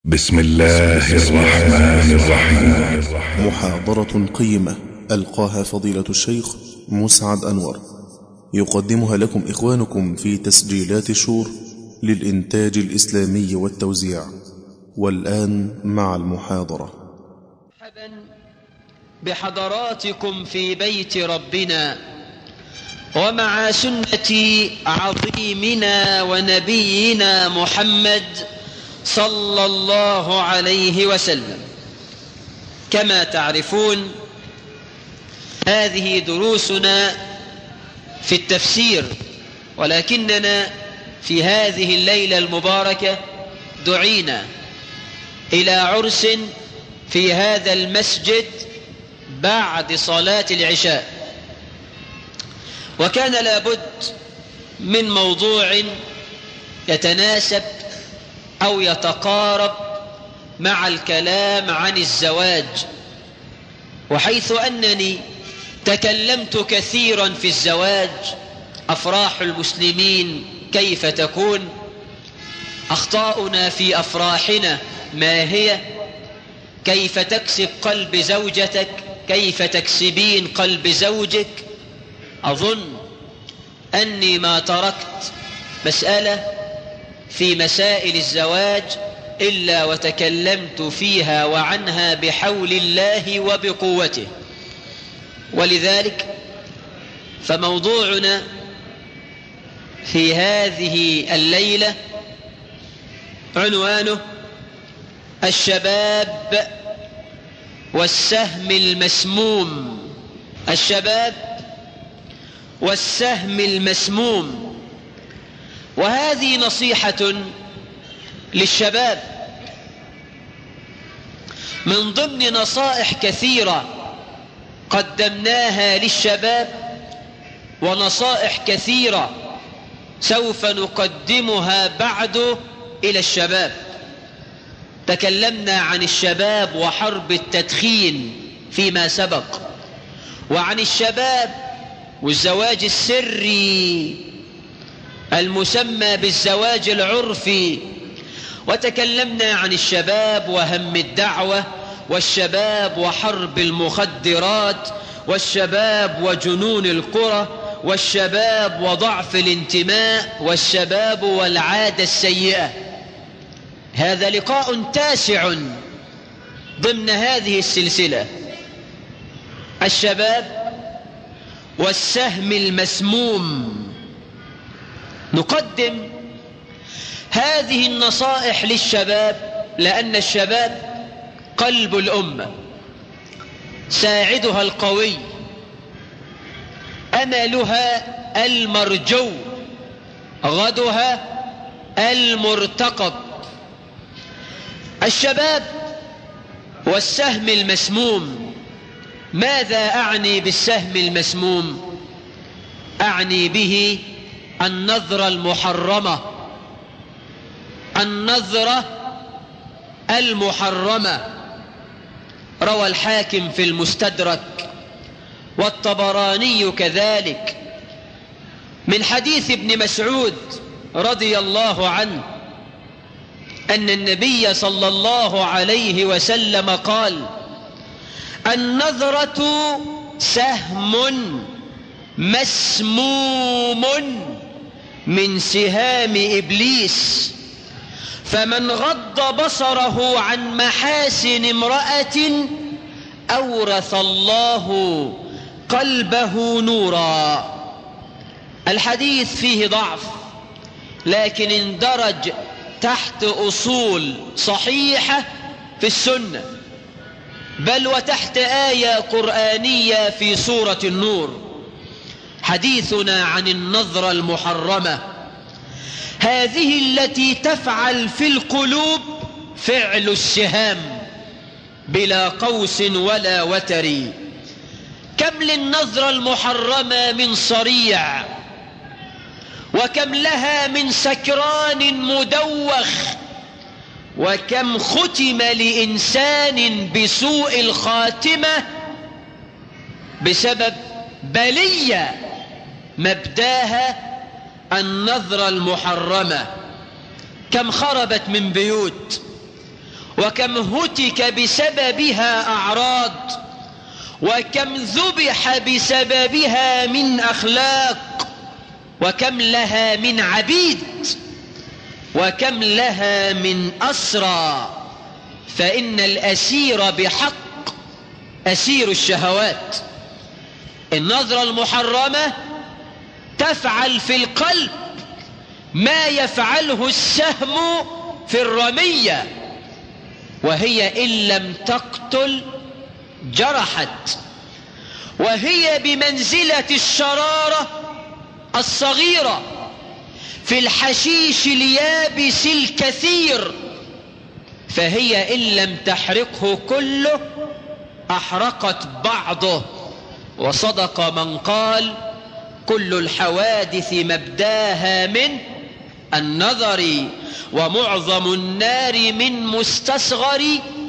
بسم الله الرحمن الرحيم محاضرة قيمة ألقاها فضيلة الشيخ مسعد أنور يقدمها لكم إخوانكم في تسجيلات شور للإنتاج الإسلامي والتوزيع والآن مع المحاضرة مرحبا بحضراتكم في بيت ربنا ومع سنة عظيمنا ونبينا محمد صلى الله عليه وسلم كما تعرفون هذه دروسنا في التفسير ولكننا في هذه الليلة المباركة دعينا إلى عرس في هذا المسجد بعد صلاة العشاء وكان لابد من موضوع يتناسب أو يتقارب مع الكلام عن الزواج وحيث أنني تكلمت كثيرا في الزواج أفراح المسلمين كيف تكون أخطاؤنا في أفراحنا ما هي كيف تكسب قلب زوجتك كيف تكسبين قلب زوجك أظن أني ما تركت مسألة في مسائل الزواج إلا وتكلمت فيها وعنها بحول الله وبقوته ولذلك فموضوعنا في هذه الليلة عنوانه الشباب والسهم المسموم الشباب والسهم المسموم وهذه نصيحة للشباب من ضمن نصائح كثيرة قدمناها للشباب ونصائح كثيرة سوف نقدمها بعد إلى الشباب تكلمنا عن الشباب وحرب التدخين فيما سبق وعن الشباب والزواج السري المسمى بالزواج العرفي وتكلمنا عن الشباب وهم الدعوة والشباب وحرب المخدرات والشباب وجنون القرى والشباب وضعف الانتماء والشباب والعادة السيئة هذا لقاء تاسع ضمن هذه السلسلة الشباب والسهم المسموم نقدم هذه النصائح للشباب لأن الشباب قلب الأمة ساعدها القوي أملها المرجو غدها المرتقب الشباب والسهم المسموم ماذا أعني بالسهم المسموم أعني به النظرة المحرمة النظرة المحرمة روى الحاكم في المستدرك والطبراني كذلك من حديث ابن مسعود رضي الله عنه أن النبي صلى الله عليه وسلم قال النظرة سهم مسموم من سهام إبليس فمن غض بصره عن محاسن امرأة أورث الله قلبه نورا الحديث فيه ضعف لكن اندرج تحت أصول صحيحة في السنة بل وتحت آية قرآنية في سورة النور حديثنا عن النظرة المحرمة هذه التي تفعل في القلوب فعل السهام بلا قوس ولا وتر كم للنظرة المحرمة من صريع وكم لها من سكران مدوخ وكم ختم لإنسان بسوء الخاتمة بسبب بلية مبداها النظرة المحرمة كم خربت من بيوت وكم هتك بسببها أعراض وكم ذبح بسببها من أخلاق وكم لها من عبيد وكم لها من أسرى فإن الأسير بحق أسير الشهوات النظرة المحرمة تفعل في القلب ما يفعله السهم في الرمية وهي إن لم تقتل جرحت وهي بمنزلة الشرارة الصغيرة في الحشيش اليابس الكثير فهي إن لم تحرقه كله أحرقت بعضه وصدق من قال كل الحوادث مبداها من النظر ومعظم النار من مستصغر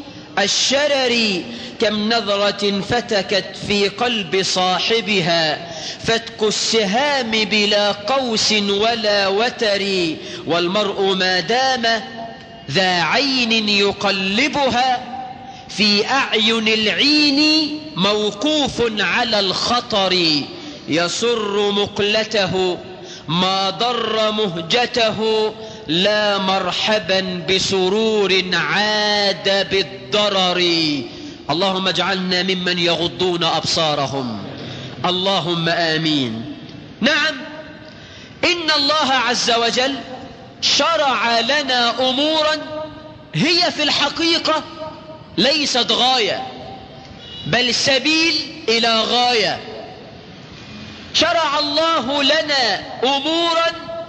الشرر كم نظرة فتكت في قلب صاحبها فتك السهام بلا قوس ولا وتر والمرء ما دام ذا عين يقلبها في أعين العين موقوف على الخطر يسر مقلته ما ضر مهجته لا مرحبا بسرور عاد بالضرر اللهم اجعلنا ممن يغضون أبصارهم اللهم آمين نعم إن الله عز وجل شرع لنا أمورا هي في الحقيقة ليست غاية بل سبيل إلى غاية شرع الله لنا أمورا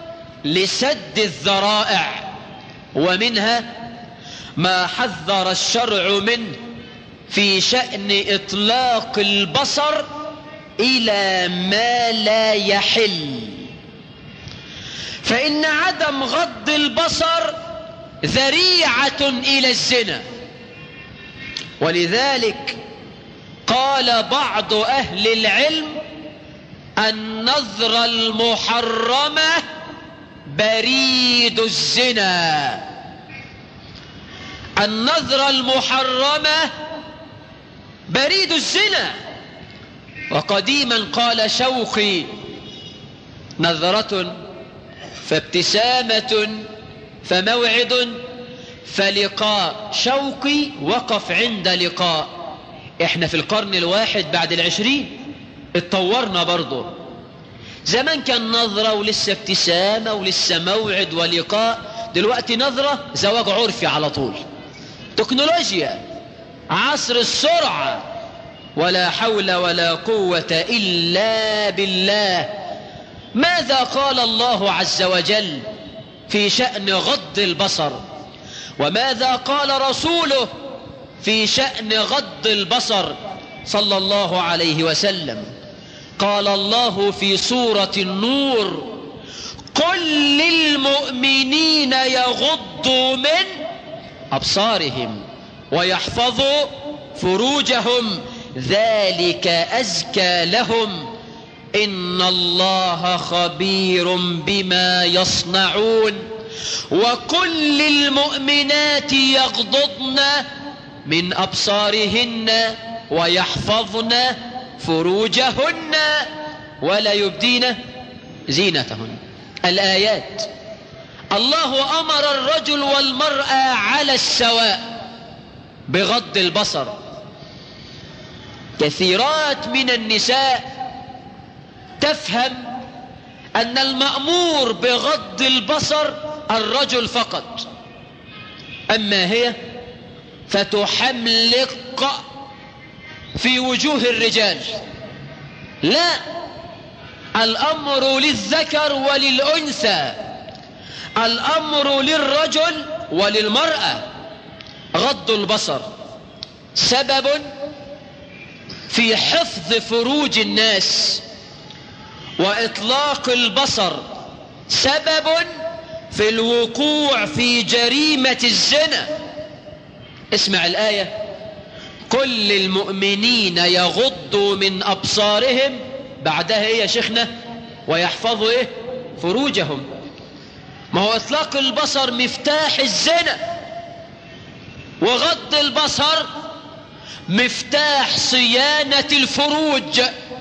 لسد الذرائع ومنها ما حذر الشرع منه في شأن إطلاق البصر إلى ما لا يحل فإن عدم غض البصر ذريعة إلى الزنا ولذلك قال بعض أهل العلم النظرة المحرمة بريد الزنا النظرة المحرمة بريد الزنا وقديما قال شوقي نظرة فابتسامة فموعد فلقاء شوقي وقف عند لقاء احنا في القرن الواحد بعد العشرين اتطورنا برضه زمان كان نظرة ولسه ابتسامة ولسه موعد ولقاء دلوقتي نظرة زواج عرفي على طول تكنولوجيا عصر السرعة ولا حول ولا قوة إلا بالله ماذا قال الله عز وجل في شأن غض البصر وماذا قال رسوله في شأن غض البصر صلى الله عليه وسلم قال الله في سورة النور قل للمؤمنين يغضوا من أبصارهم ويحفظوا فروجهم ذلك أزكى لهم إن الله خبير بما يصنعون وكل للمؤمنات يغضضن من أبصارهن ويحفظن فروجهن ولا يبدين زينتهن الآيات الله أمر الرجل والمرأة على السواء بغض البصر كثيرات من النساء تفهم أن المأمور بغض البصر الرجل فقط أما هي فتحملق في وجوه الرجال لا الأمر للذكر وللأنثى الأمر للرجل وللمرأة غض البصر سبب في حفظ فروج الناس وإطلاق البصر سبب في الوقوع في جريمة الزنا اسمع الآية كل المؤمنين يغضوا من أبصارهم بعدها إيه يا شيخنا ويحفظوا إيه فروجهم ما هو إطلاق البصر مفتاح الزنا وغض البصر مفتاح صيانة الفروج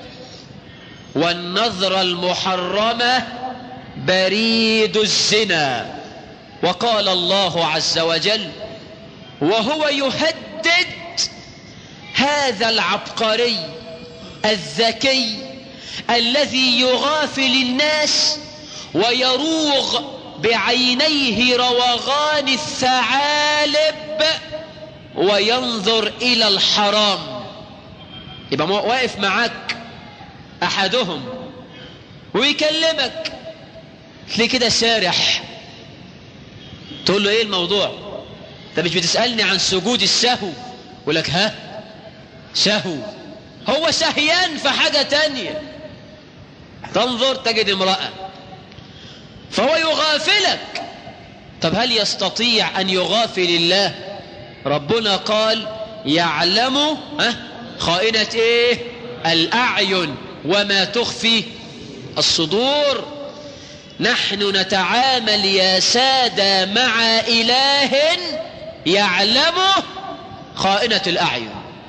والنظرة المحرمة بريد الزنا وقال الله عز وجل وهو يهدد هذا العبقري الذكي الذي يغافل الناس ويروغ بعينيه روغان الثعالب وينظر إلى الحرام يبقى واقف معك أحدهم ويكلمك تلاقيه كده سارح تقول له ايه الموضوع انت مش بتسألني عن سجود السهو يقول لك ها سهو هو سهيان في حاجة تانية تنظر تجد امرأة فهو يغافلك طب هل يستطيع أن يغافل الله ربنا قال يعلم ها خائنة ايه الأعين وما تخفي الصدور نحن نتعامل يا سادة مع إله يعلم خائنة الأعين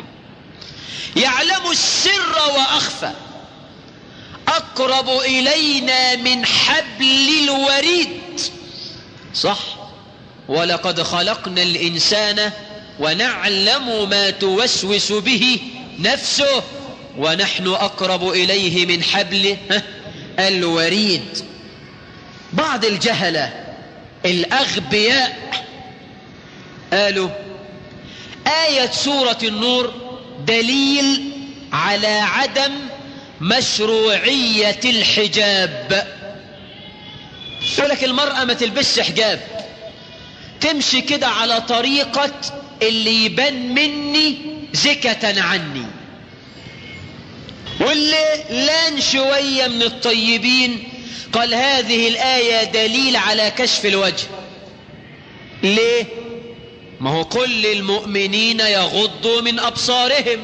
يعلم السر وأخفى أقرب إلينا من حبل الوريد صح ولقد خلقنا الإنسان ونعلم ما توسوس به نفسه ونحن أقرب إليه من حبل الوريد بعض الجهلة الأغبياء قالوا آية سورة النور دليل على عدم مشروعية الحجاب يقول لك المرأة ما تلبسش حجاب تمشي كده على طريقة اللي يبان مني زكة عني واللي لان شوية من الطيبين قال هذه الآية دليل على كشف الوجه ليه ما هو كل المؤمنين يغضوا من أبصارهم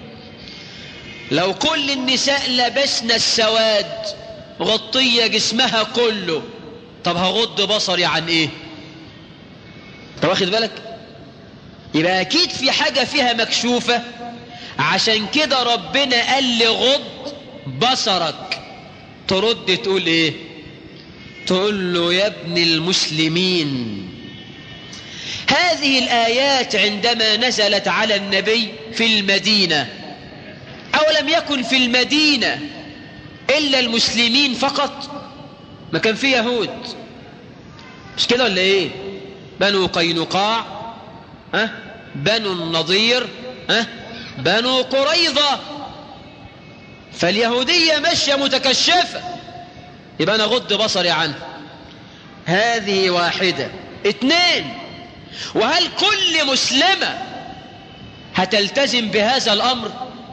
لو كل النساء لبسن السواد غطية جسمها كله طب هغض بصري عن ايه طب واخد بالك يبقى اكيد في حاجة فيها مكشوفة عشان كده ربنا قال لي غض بصرك ترد تقول ايه تقول له يا ابن المسلمين هذه الآيات عندما نزلت على النبي في المدينة أو لم يكن في المدينة إلا المسلمين فقط ما كان في يهود مش كده ولا ايه بنو قينقاع ها بنو النضير ها بنو قريظة فاليهودية ماشية متكشفة يبقى أنا غض بصري عنه هذه واحدة اثنين وهل كل مسلمة هتلتزم بهذا الأمر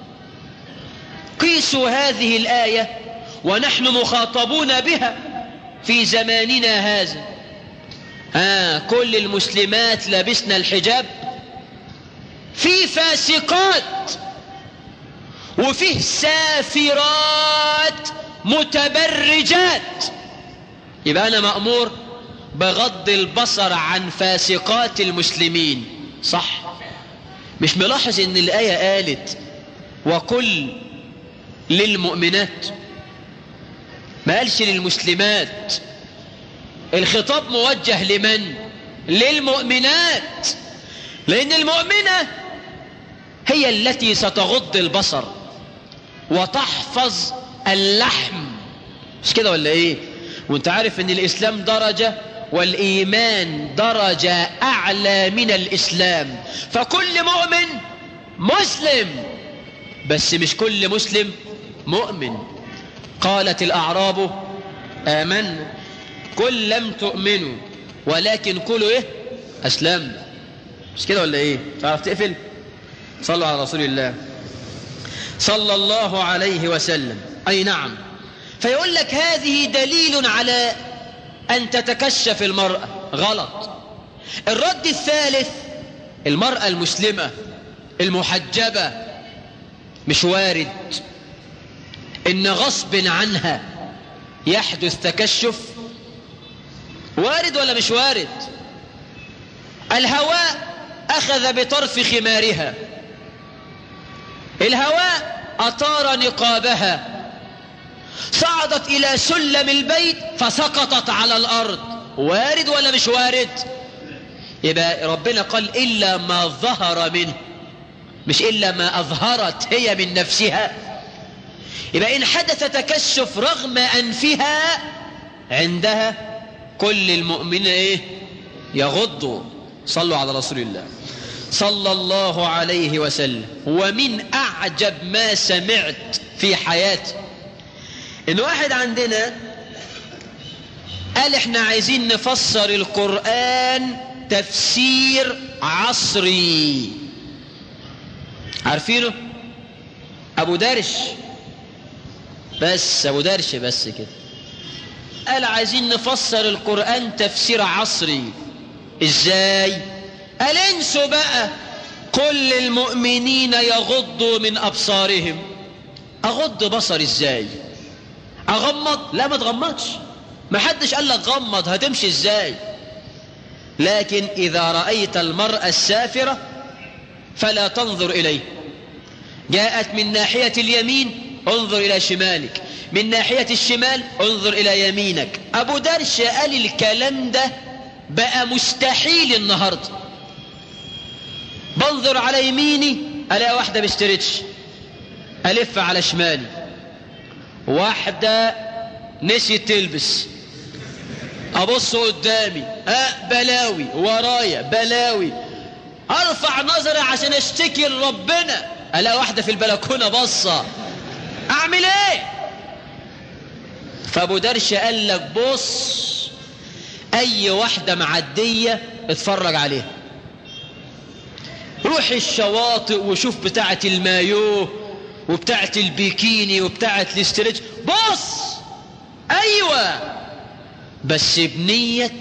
قيسوا هذه الآية ونحن مخاطبون بها في زماننا هذا آه كل المسلمات لبسنا الحجاب في فاسقات وفيه سافرات متبرجات يبقى أنا مأمور بغض البصر عن فاسقات المسلمين صح مش ملاحظ ان الآية قالت وكل للمؤمنات ما قالش للمسلمات الخطاب موجه لمن للمؤمنات لأن المؤمنة هي التي ستغض البصر وتحفظ اللحم مش كده ولا ايه وانت عارف ان الاسلام درجة والايمان درجة اعلى من الاسلام فكل مؤمن مسلم بس مش كل مسلم مؤمن قالت الاعراب امنا قل لم تؤمنوا ولكن قولوا ايه اسلمنا مش كده ولا ايه تعرف تقفل صلوا على رسول الله صلى الله عليه وسلم أي نعم فيقول لك هذه دليل على أن تتكشف المرأة غلط الرد الثالث المرأة المسلمة المحجبة مش وارد إن غصب عنها يحدث تكشف وارد ولا مش وارد الهواء أخذ بطرف خمارها الهواء أطار نقابها صعدت إلى سلم البيت فسقطت على الأرض وارد ولا مش وارد يبقى ربنا قال إلا ما ظهر منه مش إلا ما أظهرت هي من نفسها يبقى إن حدث تكشف رغم أنفها عندها كل المؤمنين إيه يغضوا صلوا على رسول الله صلى الله عليه وسلم ومن أعجب ما سمعت في حياتي إن واحد عندنا قال إحنا عايزين نفسر القرآن تفسير عصري عارفينه أبو درش بس أبو درش بس كده قال عايزين نفسر القرآن تفسير عصري إزاي قال انسوا بقى كل المؤمنين يغضوا من أبصارهم أغض بصر إزاي أغمض لا ما تغمضش ما حدش قال لك غمض هتمشي إزاي لكن إذا رأيت المرأة السافرة فلا تنظر إليه جاءت من ناحية اليمين انظر إلى شمالك من ناحية الشمال انظر إلى يمينك أبو درش قال الكلام ده بقى مستحيل النهاردة بنظر على يميني ألاقي واحدة بستريتش ألف على شمالي واحدة نسيت تلبس أبص قدامي أه بلاوي ورايا بلاوي أرفع نظري عشان أشتكي لربنا ألاقي واحدة في البلكونة بصة أعمل إيه فأبو درش قال لك بص أي واحدة معدية اتفرج عليها روح الشواطئ وشوف بتاعة المايوه وبتاعة البيكيني وبتاعة الاستريتش بص أيوة بس بنية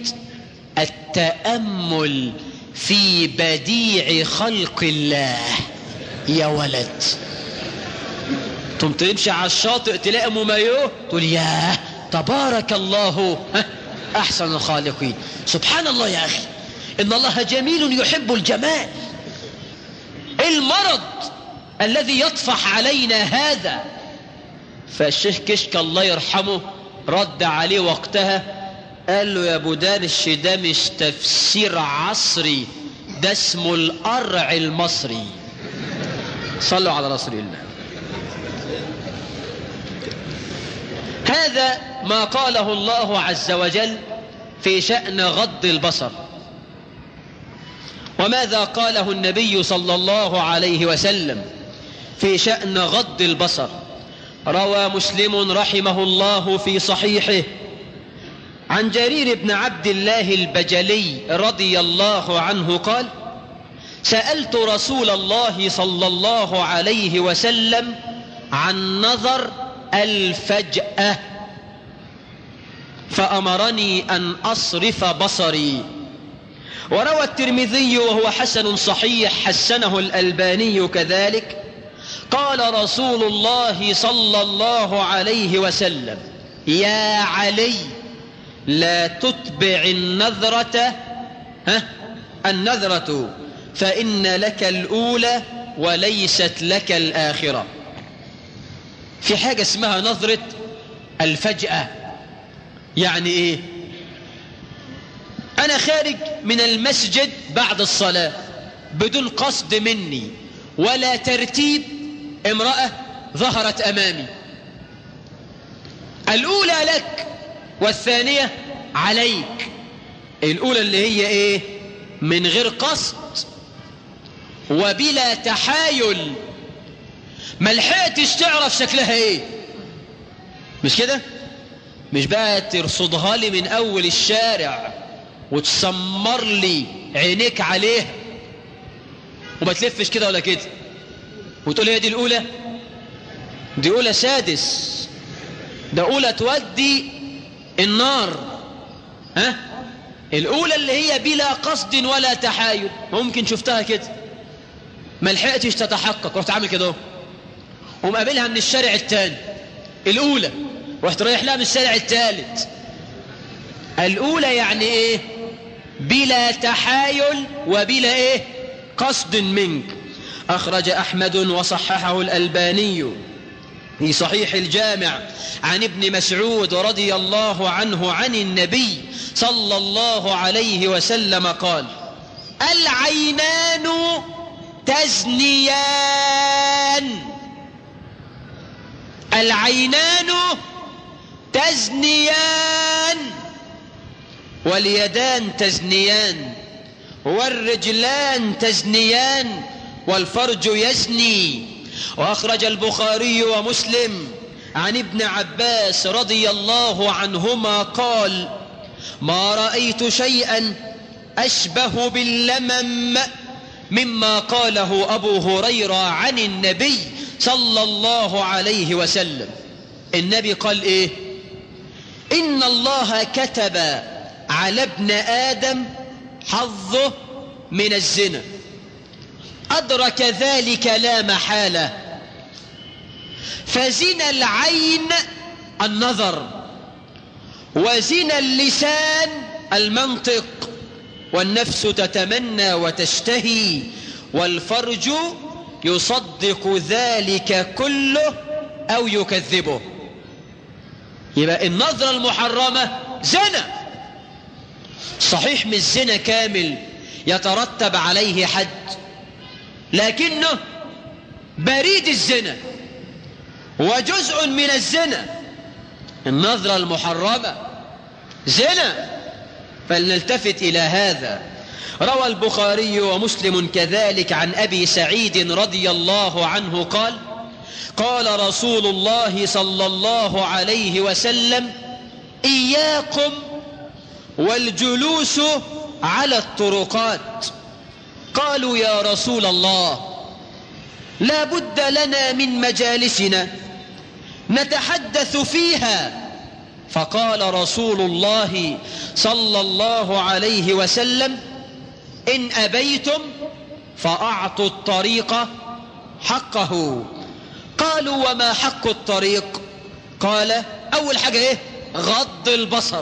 التأمل في بديع خلق الله يا ولد تم تمشي على الشاطئ تلاقي ام مايوه تقول ياه تبارك الله احسن الخالقين سبحان الله يا اخي ان الله جميل يحب الجمال المرض الذي يطفح علينا هذا فالشيخ كشك الله يرحمه رد عليه وقتها قال له يا ابو دانش ده مش تفسير عصري ده اسمه القرع المصري صلوا على رسول الله هذا ما قاله الله عز وجل في شأن غض البصر وماذا قاله النبي صلى الله عليه وسلم في شأن غض البصر روى مسلم رحمه الله في صحيحه عن جرير بن عبد الله البجلي رضي الله عنه قال سألت رسول الله صلى الله عليه وسلم عن نظر الفجأة فأمرني أن أصرف بصري وروى الترمذي وهو حسن صحيح حسنه الألباني كذلك قال رسول الله صلى الله عليه وسلم يا علي لا تتبع النذرة ها النذرة فإن لك الأولى وليست لك الآخرة في حاجة اسمها نظرة الفجأة يعني ايه انا خارج من المسجد بعد الصلاة بدون قصد مني ولا ترتيب امرأة ظهرت امامي الاولى لك والثانية عليك الاولى اللي هي ايه من غير قصد وبلا تحايل ما لحقتش تعرف شكلها ايه مش كده مش بقى ترصدها لي من اول الشارع وتسمر لي عينيك عليها وما تلفش كده ولا كده وتقول هي دي الاولى دي اولى سادس ده اولى تودي النار ها الاولى اللي هي بلا قصد ولا تحايل ممكن شفتها كده ما لحقتش تتحقق رحت عامل كده ومقابلها من الشارع الثاني الاولى رحت رايح لها من الشارع الثالث الاولى يعني ايه بلا تحايل وبلا ايه قصد منك أخرج أحمد وصححه الألباني في صحيح الجامع عن ابن مسعود رضي الله عنه عن النبي صلى الله عليه وسلم قال العينان تزنيان العينان تزنيان واليدان تزنيان والرجلان تزنيان والفرج يزني وأخرج البخاري ومسلم عن ابن عباس رضي الله عنهما قال ما رأيت شيئا أشبه باللمم مما قاله أبو هريرة عن النبي صلى الله عليه وسلم النبي قال إيه إن الله كتب على ابن آدم حظه من الزنا أدرك ذلك لا محالة فزنا العين النظر وزنا اللسان المنطق والنفس تتمنى وتشتهي والفرج يصدق ذلك كله أو يكذبه يبقى النظرة المحرمة زنا صحيح مش زنا كامل يترتب عليه حد لكنه بريد الزنا وجزء من الزنا النظرة المحرمة زنا فلنلتفت إلى هذا روى البخاري ومسلم كذلك عن أبي سعيد رضي الله عنه قال قال رسول الله صلى الله عليه وسلم إياكم والجلوس على الطرقات قالوا يا رسول الله لا بد لنا من مجالسنا نتحدث فيها فقال رسول الله صلى الله عليه وسلم إن أبيتم فأعطوا الطريق حقه قالوا وما حق الطريق قال أول حاجة إيه غض البصر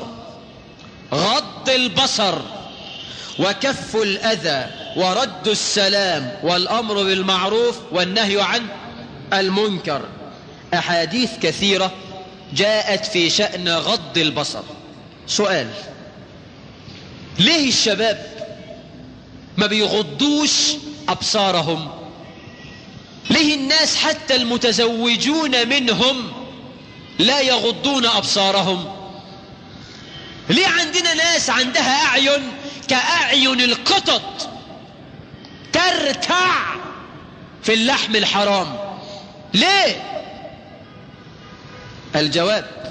غض البصر وكف الأذى ورد السلام والأمر بالمعروف والنهي عن المنكر أحاديث كثيرة جاءت في شأن غض البصر سؤال ليه الشباب ما بيغضوش أبصارهم ليه الناس حتى المتزوجون منهم لا يغضون أبصارهم ليه عندنا ناس عندها أعين كأعين القطط ترتع في اللحم الحرام ليه الجواب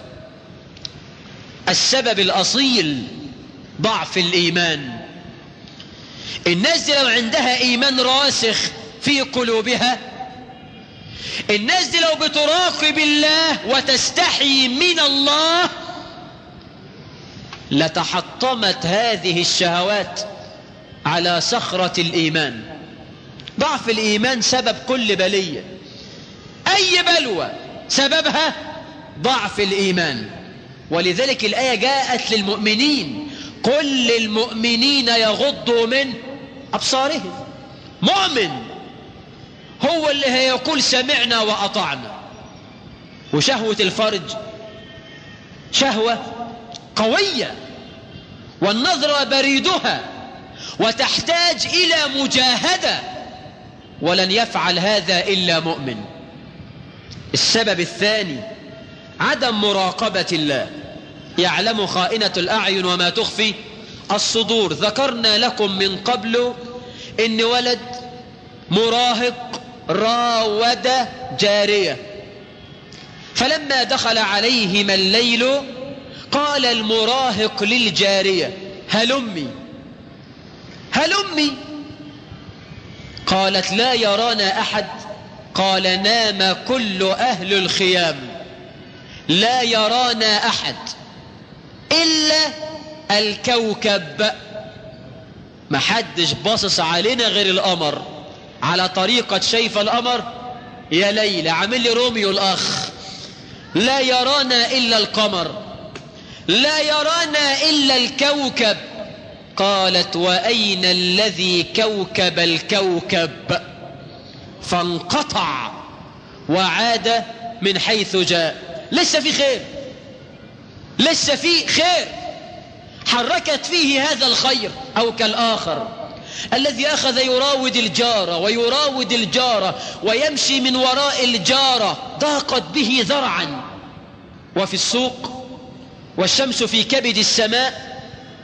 السبب الأصيل ضعف الإيمان الناس دي لو عندها إيمان راسخ في قلوبها الناس دي لو بتراقب الله وتستحي من الله لتحطمت هذه الشهوات على صخرة الإيمان ضعف الإيمان سبب كل بلية أي بلوى سببها ضعف الإيمان ولذلك الآية جاءت للمؤمنين كل المؤمنين يغضوا من أبصارهم مؤمن هو اللي هيقول سمعنا وأطعنا وشهوة الفرج شهوة قوية والنظرة بريدها وتحتاج إلى مجاهدة ولن يفعل هذا إلا مؤمن السبب الثاني عدم مراقبة الله يعلم خائنة الأعين وما تخفي الصدور ذكرنا لكم من قبل إن ولد مراهق راود جارية فلما دخل عليهما الليل قال المراهق للجارية هلمي هلمي قالت لا يرانا أحد قال نام كل أهل الخيام لا يرانا أحد إلا الكوكب ما حدش باصص علينا غير القمر على طريقة شايف القمر يا ليلى عامل لي روميو الأخ لا يرانا إلا القمر لا يرانا إلا الكوكب قالت وأين الذي كوكب الكوكب فانقطع وعاد من حيث جاء لسه في خير لسه في خير حركت فيه هذا الخير أو كالآخر الذي أخذ يراود الجارة ويراود الجارة ويمشي من وراء الجارة ضاقت به ذرعا وفي السوق والشمس في كبد السماء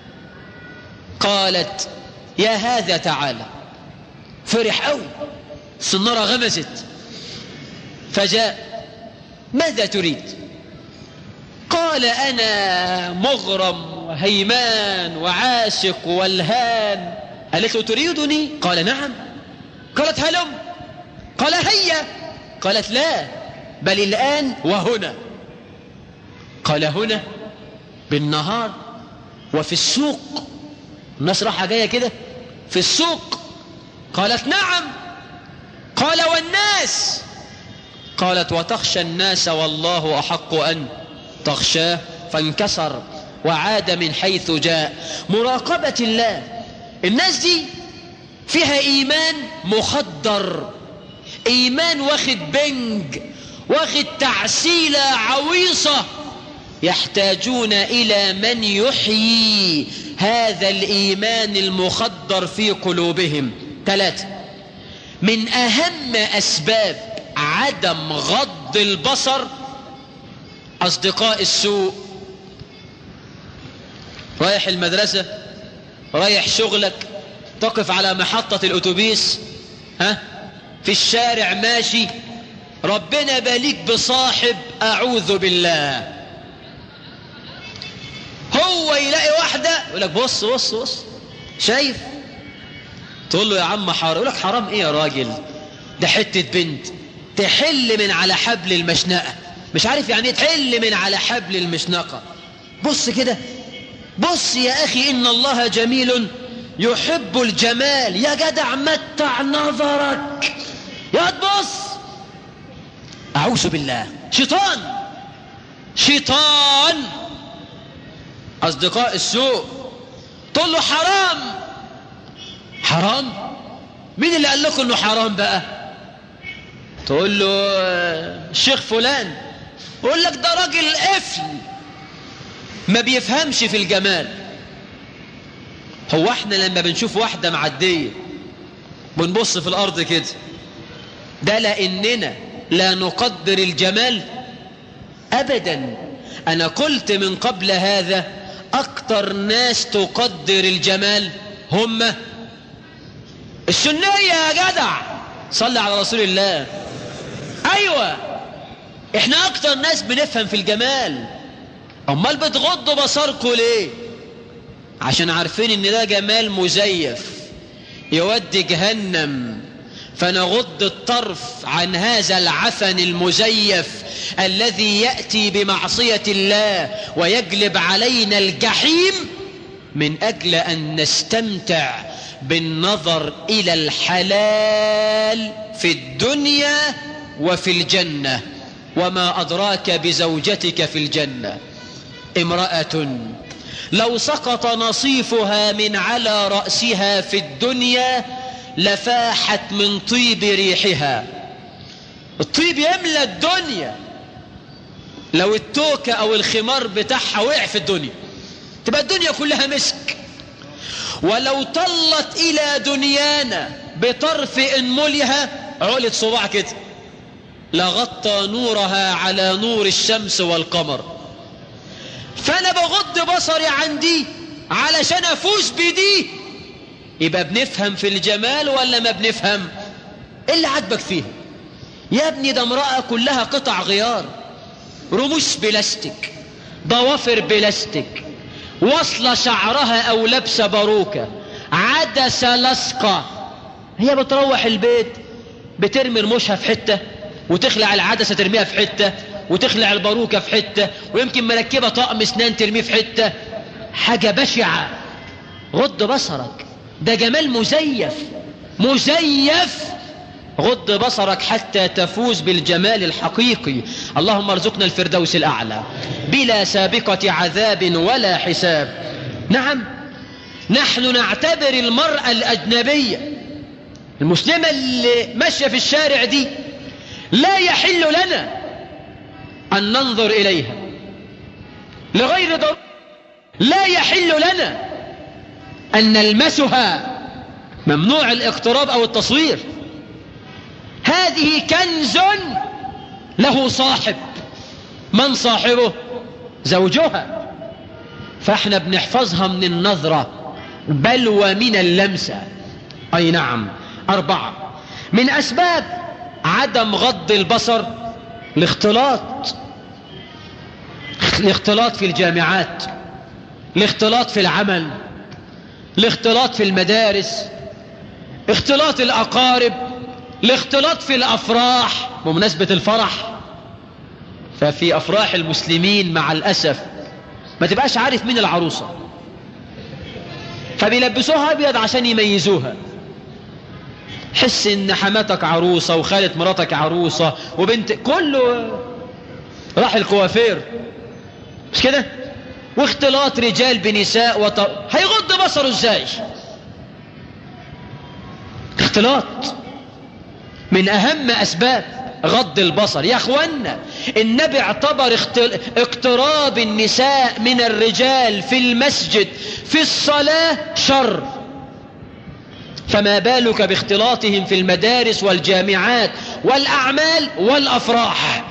قالت يا هذا تعالى فرح أوي الصنارة غمزت فجاء ماذا تريد قال أنا مغرم وهيمان وعاشق والهان قالت له تريدني قال نعم قالت هلم قال هيا قالت لا بل الآن وهنا قال هنا بالنهار وفي السوق الناس راحة جاية كده في السوق قالت نعم قال والناس قالت وتخشى الناس والله أحق أن تخشاه فانكسر وعاد من حيث جاء مراقبة الله الناس دي فيها إيمان مخدر إيمان واخد بنج واخد تعسيلة عويصة يحتاجون إلى من يحيي هذا الإيمان المخدر في قلوبهم ثلاثة من أهم أسباب عدم غض البصر أصدقاء السوء رايح المدرسة رايح شغلك تقف على محطة الأتوبيس ها في الشارع ماشي ربنا باليك بصاحب أعوذ بالله هو يلاقي واحدة يقول لك بص بص بص شايف تقول له يا عم حرام يقول لك حرام ايه يا راجل ده حتة بنت تحل من على حبل المشنقة مش عارف يعني ايه تحل من على حبل المشنقة بص كده بص يا أخي إن الله جميل يحب الجمال يا جدع متع نظرك يا تبص أعوذ بالله شيطان شيطان أصدقاء السوء تقول له حرام حرام مين اللي قال لكم انه حرام بقى تقول له الشيخ فلان يقول لك ده راجل قفل ما بيفهمش في الجمال هو احنا لما بنشوف واحدة معدية بنبص في الارض كده ده لاننا لا نقدر الجمال ابدا انا قلت من قبل هذا اكتر ناس تقدر الجمال هم السنية يا جدع صلى على رسول الله ايوه احنا اكتر ناس بنفهم في الجمال امال بتغضوا بصركم ليه عشان عارفين ان ده جمال مزيف يودي جهنم فنغض الطرف عن هذا العفن المزيف الذي يأتي بمعصية الله ويجلب علينا الجحيم من أجل أن نستمتع بالنظر إلى الحلال في الدنيا وفي الجنة وما أدراك بزوجتك في الجنة امرأة لو سقط نصيفها من على رأسها في الدنيا لفاحت من طيب ريحها الطيب يملى الدنيا لو التوكة أو الخمار بتاعها وقع في الدنيا تبقى الدنيا كلها مسك ولو طلت إلى دنيانا بطرف انملها علت صباع كده لغطى نورها على نور الشمس والقمر فأنا بغض بصري عن دي علشان أفوز بدي يبقى بنفهم في الجمال ولا ما بنفهم إيه اللي عجبك فيها يا ابني ده امرأة كلها قطع غيار رموش بلاستيك ضوافر بلاستيك وصل شعرها أو لابسة باروكة عدسة لصقة هي بتروح البيت بترمي رموشها في حتة وتخلع العدسة ترميها في حتة وتخلع الباروكة في حتة ويمكن مركبة طقم اسنان ترميه في حتة حاجة بشعة غض بصرك ده جمال مزيف مزيف غض بصرك حتى تفوز بالجمال الحقيقي اللهم ارزقنا الفردوس الأعلى بلا سابقة عذاب ولا حساب نعم نحن نعتبر المرأة الأجنبية المسلمة اللي ماشية في الشارع دي لا يحل لنا أن ننظر إليها لغير ضرورة لا يحل لنا أن نلمسها ممنوع الاقتراب أو التصوير هذه كنز له صاحب من صاحبه زوجها فاحنا بنحفظها من النظرة بل ومن اللمسة أي نعم أربعة من أسباب عدم غض البصر الاختلاط الاختلاط في الجامعات الاختلاط في العمل الاختلاط في المدارس اختلاط الأقارب الاختلاط في الأفراح بمناسبة الفرح ففي أفراح المسلمين مع الأسف ما تبقاش عارف مين العروسة فبيلبسوها أبيض عشان يميزوها حس ان حماتك عروسة وخالة مراتك عروسة وبنت كله راح الكوافير مش كده واختلاط رجال بنساء وط... هيغض بصره ازاي اختلاط من اهم اسباب غض البصر يا اخوانا النبي اعتبر اختل... اقتراب النساء من الرجال في المسجد في الصلاة شر فما بالك باختلاطهم في المدارس والجامعات والأعمال والأفراح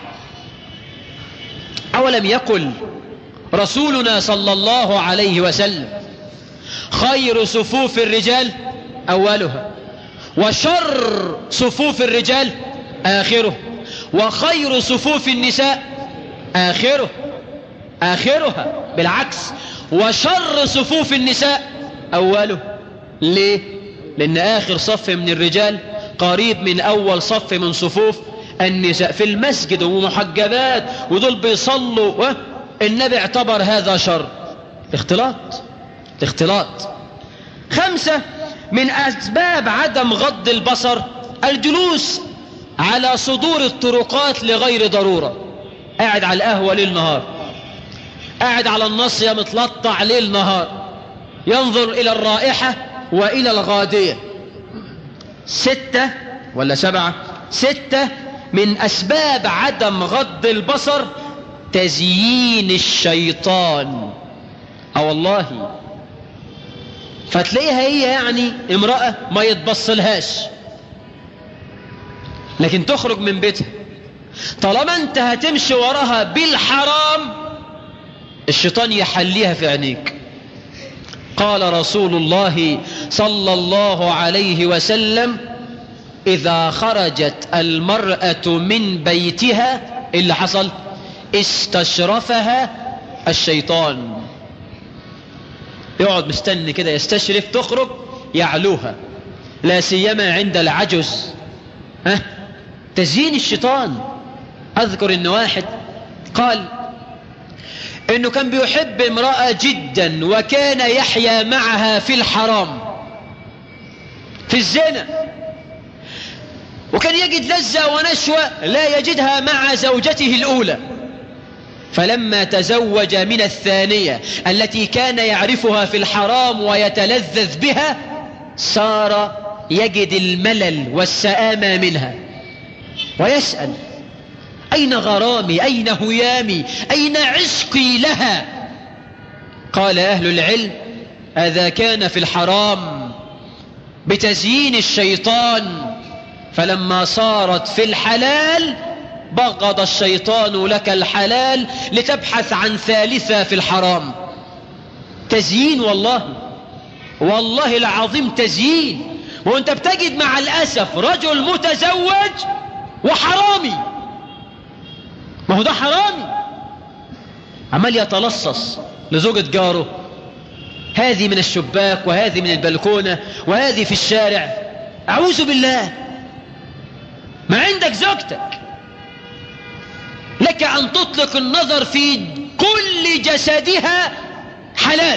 أولم يقل رسولنا صلى الله عليه وسلم خير صفوف الرجال أولها وشر صفوف الرجال آخره وخير صفوف النساء آخره آخرها بالعكس وشر صفوف النساء أوله ليه لأن آخر صف من الرجال قريب من أول صف من صفوف النساء في المسجد ومحجبات ودول بيصلوا النبي اعتبر هذا شر اختلاط اختلاط خمسة من أسباب عدم غض البصر الجلوس على صدور الطرقات لغير ضرورة قاعد على القهوة ليل نهار قاعد على النصية متلطع ليل نهار ينظر إلى الرائحة وإلى الغادية ستة ولا سبعة ستة من أسباب عدم غض البصر تزيين الشيطان اه والله فتلاقيها هي يعني امرأة ما يتبصلهاش لكن تخرج من بيتها طالما انت هتمشي وراها بالحرام الشيطان يحليها في عينيك قال رسول الله صلى الله عليه وسلم إذا خرجت المرأة من بيتها اللي حصل استشرفها الشيطان يقعد مستني كده يستشرف تخرج يعلوها لا سيما عند العجز ها تزيين الشيطان أذكر إن واحد قال إنه كان بيحب امرأة جدا وكان يحيا معها في الحرام في الزنا وكان يجد لذة ونشوة لا يجدها مع زوجته الأولى فلما تزوج من الثانية التي كان يعرفها في الحرام ويتلذذ بها صار يجد الملل والسآمة منها ويسأل أين غرامي أين هيامي أين عشقي لها قال أهل العلم هذا كان في الحرام بتزيين الشيطان فلما صارت في الحلال بغض الشيطان لك الحلال لتبحث عن ثالثة في الحرام تزيين والله والله العظيم تزيين وانت بتجد مع الأسف رجل متزوج وحرامي ما هو ده حرامي عمال يتلصص لزوجة جاره هذه من الشباك وهذه من البلكونة وهذه في الشارع أعوذ بالله ما عندك زوجتك لك أن تطلق النظر في كل جسدها حلال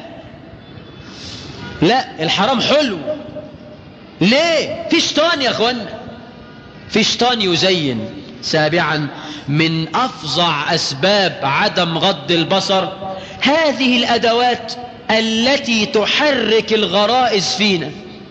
لا الحرام حلو ليه في شيطان يا اخوانا في شيطان يزين سابعا من افظع اسباب عدم غض البصر هذه الادوات التي تحرك الغرائز فينا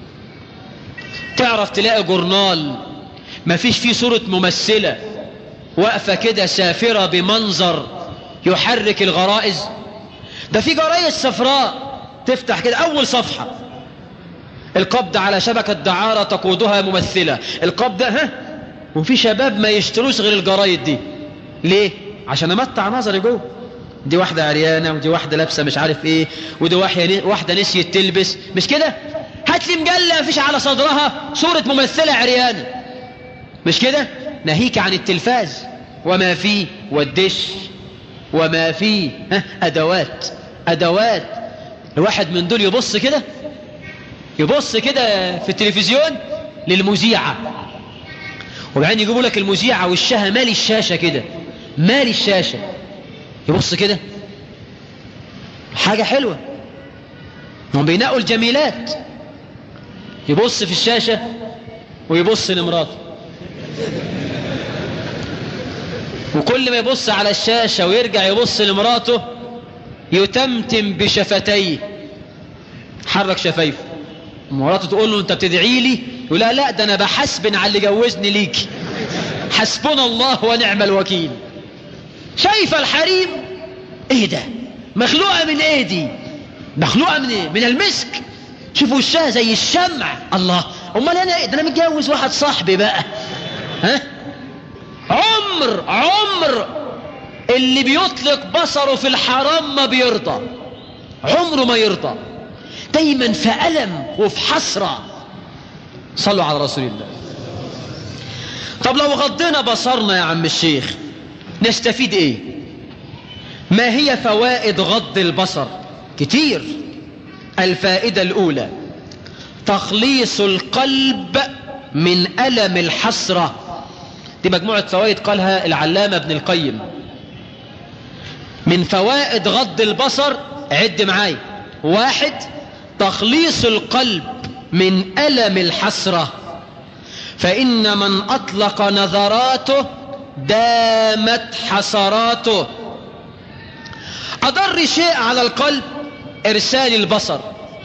تعرف تلاقي جورنال ما فيش فيه صورة ممثلة واقفة كده سافرة بمنظر يحرك الغرائز ده في جرايد صفراء تفتح كده أول صفحة القبض على شبكة دعارة تقودها ممثلة القبض ها وفي شباب ما يشتروش غير الجرايد دي ليه عشان امتع نظري جوه دي واحدة عريانة ودي واحدة لابسة مش عارف ايه ودي واحدة نسيت تلبس مش كده هات لي مجلة مفيش على صدرها صورة ممثلة عريانة مش كده ناهيك عن التلفاز وما فيه والدش وما فيه ها ادوات ادوات الواحد من دول يبص كده يبص كده في التلفزيون للمذيعة وبعدين يجيبوا لك المذيعة وشها مالي الشاشة كده مالي الشاشة يبص كده حاجة حلوة هم بينقوا الجميلات يبص في الشاشة ويبص لمراته وكل ما يبص على الشاشة ويرجع يبص لمراته يتمتم بشفتيه حرك شفايفه مراته تقول له انت بتدعي لي يقول لا لا ده انا بحسبن على اللي جوزني ليكي حسبنا الله ونعم الوكيل شايفه الحريم ايه ده مخلوقه من ايه دي مخلوقه من ايه من المسك شوفوا وشها زي الشمع الله امال انا ايه ده انا متجوز واحد صاحبي بقى ها عمر عمر اللي بيطلق بصره في الحرام ما بيرضى عمره ما يرضى دايما في ألم وفي حسرة صلوا على رسول الله طب لو غضينا بصرنا يا عم الشيخ نستفيد ايه ما هي فوائد غض البصر كتير الفائدة الأولى تخليص القلب من ألم الحسرة دي مجموعة فوائد قالها العلامة ابن القيم من فوائد غض البصر عد معاي واحد تخليص القلب من ألم الحسرة فإن من أطلق نظراته دامت حسراته أضر شيء على القلب إرسال البصر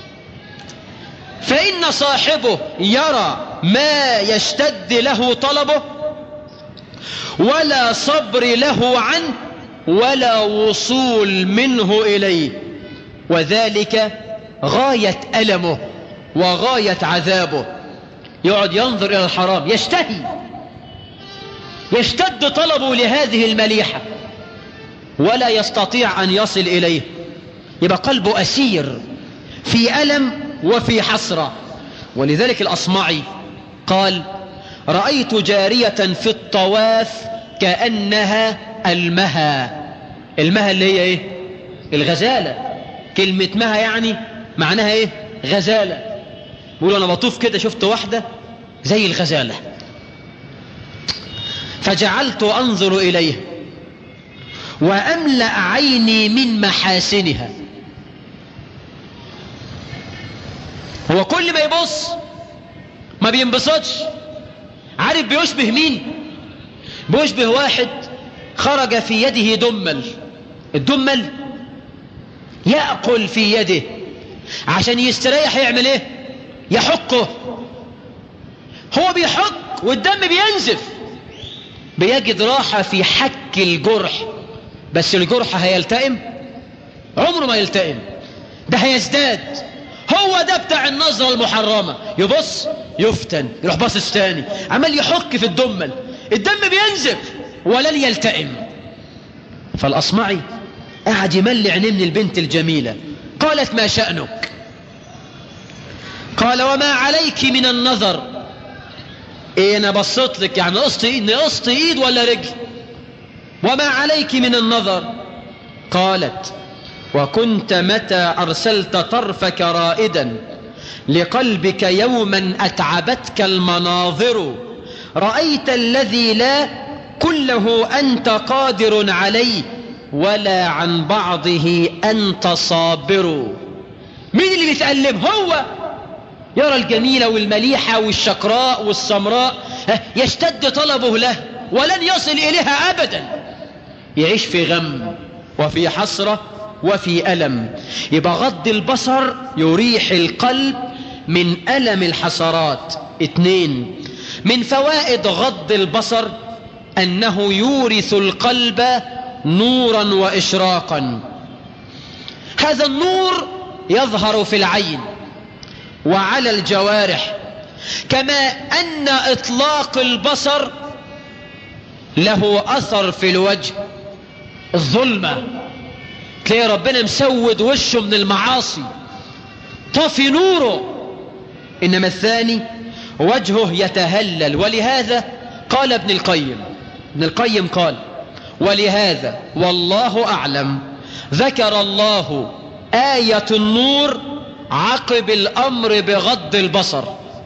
فإن صاحبه يرى ما يشتد له طلبه ولا صبر له عنه ولا وصول منه إليه وذلك غاية ألمه وغاية عذابه يقعد ينظر إلى الحرام يشتهي يشتد طلبه لهذه المليحة ولا يستطيع أن يصل إليه يبقى قلبه أسير في ألم وفي حسرة ولذلك الأصمعي قال رأيت جارية في الطواف كأنها المها المها اللي هي ايه الغزالة كلمة مها يعني معناها ايه غزالة بيقولوا انا بطوف كده شفت واحدة زي الغزالة فجعلت انظر اليها واملأ عيني من محاسنها هو كل ما يبص ما بينبسطش عارف بيشبه مين بيشبه واحد خرج في يده دمل الدمل يأكل في يده عشان يستريح يعمل ايه يحكه هو بيحك والدم بينزف بيجد راحة في حك الجرح بس الجرح هيلتئم عمره ما يلتئم ده هيزداد هو ده بتاع النظرة المحرمة يبص يفتن يروح باصص تاني عمال يحك في الدمل الدم بينزف ولن يلتئم فالأصمعي قاعد يملي عينيه من البنت الجميلة قالت ما شأنك قال وما عليك من النظر ايه انا بصيت لك يعني قصت ايد قصت ايد ولا رجل وما عليك من النظر قالت وكنت متى أرسلت طرفك رائدا لقلبك يوما أتعبتك المناظر رأيت الذي لا كله أنت قادر عليه ولا عن بعضه أنت صابر مين اللي بيتألم هو يرى الجميلة والمليحة والشقراء والسمراء يشتد طلبه له ولن يصل إليها أبدا يعيش في غم وفي حسرة وفي ألم يبقى غض البصر يريح القلب من ألم الحسرات اتنين من فوائد غض البصر أنه يورث القلب نورا وإشراقا هذا النور يظهر في العين وعلى الجوارح كما أن إطلاق البصر له أثر في الوجه الظلمة تلاقي ربنا مسود وشه من المعاصي طفي نوره إنما الثاني وجهه يتهلل ولهذا قال ابن القيم ابن القيم قال ولهذا والله أعلم ذكر الله آية النور عقب الأمر بغض البصر